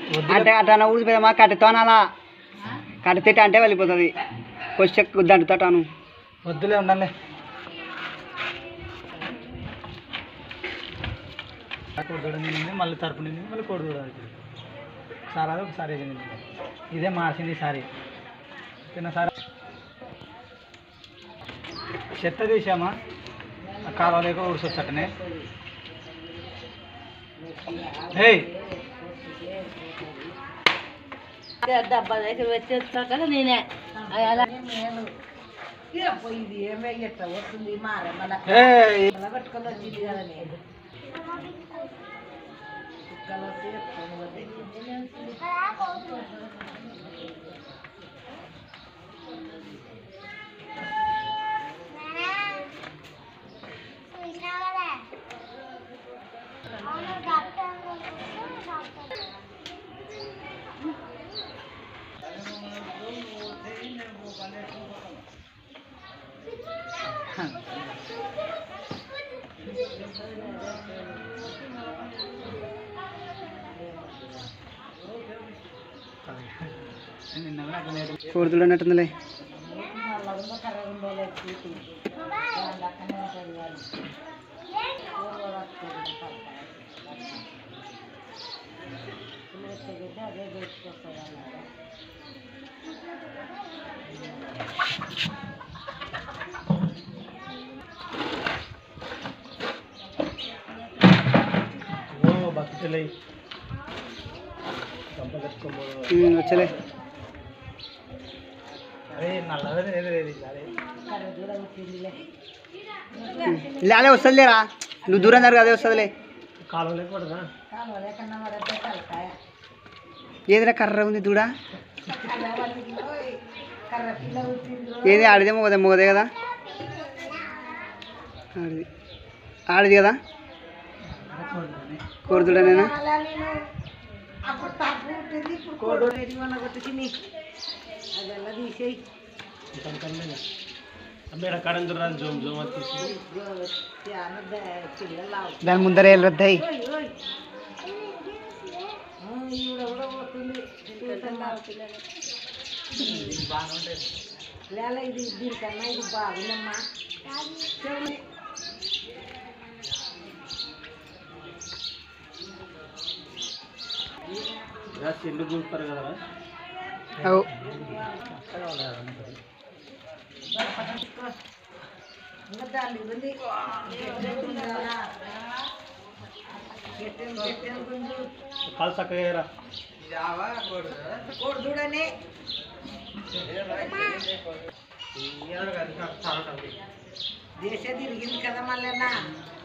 అంటే అట్లా ఊడిపోయామా కట్టెతో అలా కట్టె తిట్ట అంటే వెళ్ళిపోతుంది కొచ్చెక్కు దండుతాను వద్దులే ఉండాలి కోడి దూడ నిండింది మళ్ళీ తరపు నిండింది మళ్ళీ కోడి దూడ అవుతుంది సార్ అది ఒకసారి ఇది నిండింది ఇదే మార్చింది ఈసారి తిన్నసారి చెత్త తీసామా ఆ కాలువ లేక ఊడ్చొచ్చటనే ఏయ్ డబ్బా దగ్గర వచ్చేస్తా కదా నేనే అలా ఇది ఏమే ఎట్లా వస్తుంది మారే మళ్ళీ ఏయ్ పట్టుకొని వచ్చింది కదా నేను కుక్కలు వచ్చి ఎత్తుకొని పోతే. నిన్న కూడా అట్లనే కోడితుడు అన్నట్టుందిలే మళ్ళా ఉన్న కర్ర ఉండేలే చూసి దాని అక్కనే ఉంటుంది వాళ్ళు కూర వస్తుంది పిల్లలు అదే చేసుకొస్తారు అన్నారు ఓ బతుకులే ఉమ్, వచ్చలే అదే నల్లగా లేదు లేదు అదే కర్ర కూడా వచ్చిందిలే లేలే వస్తుంది లేరా నువ్వు దూరం జరుగు అదే వస్తుందిలే కాలువ లేకపోతుందా కాలువ లేకుండా మరంటే తలకాయ ఏదిరా కర్ర ఉంది దూడ కర్ర వాళ్ళకి ఓయ్, కర్ర పిల్ల వచ్చింది ఏది ఆడిదే మొగదే మొగదే కదా ఆడిది ఆడిది కదా కోడితుడనేనా అలా నేను అప్పుడు తప్పు ఉంటుంది ఇప్పుడు కోడు ఎదిగొన్న కొట్టుకుని అదెల్లా తీసేయి మేడ కడం రాదు జోమ్ జోమ్ వచ్చేసి పిల్లలు దాని ముందర వెళ్ళొద్దాయి ఈవిడ కూడా పోతుంది లేల ఇది దీనికన్నా ఇది బాగుందమ్మా చెవులే. చెల్లు చూస్తారు కదా అవు ఇంకా దాన్ని ఉంది గెట్టెలు గెట్టెలు గుంజు కాలు చక్కగా కోడి చూడని దేశ తిరిగింది కదా మళ్ళీ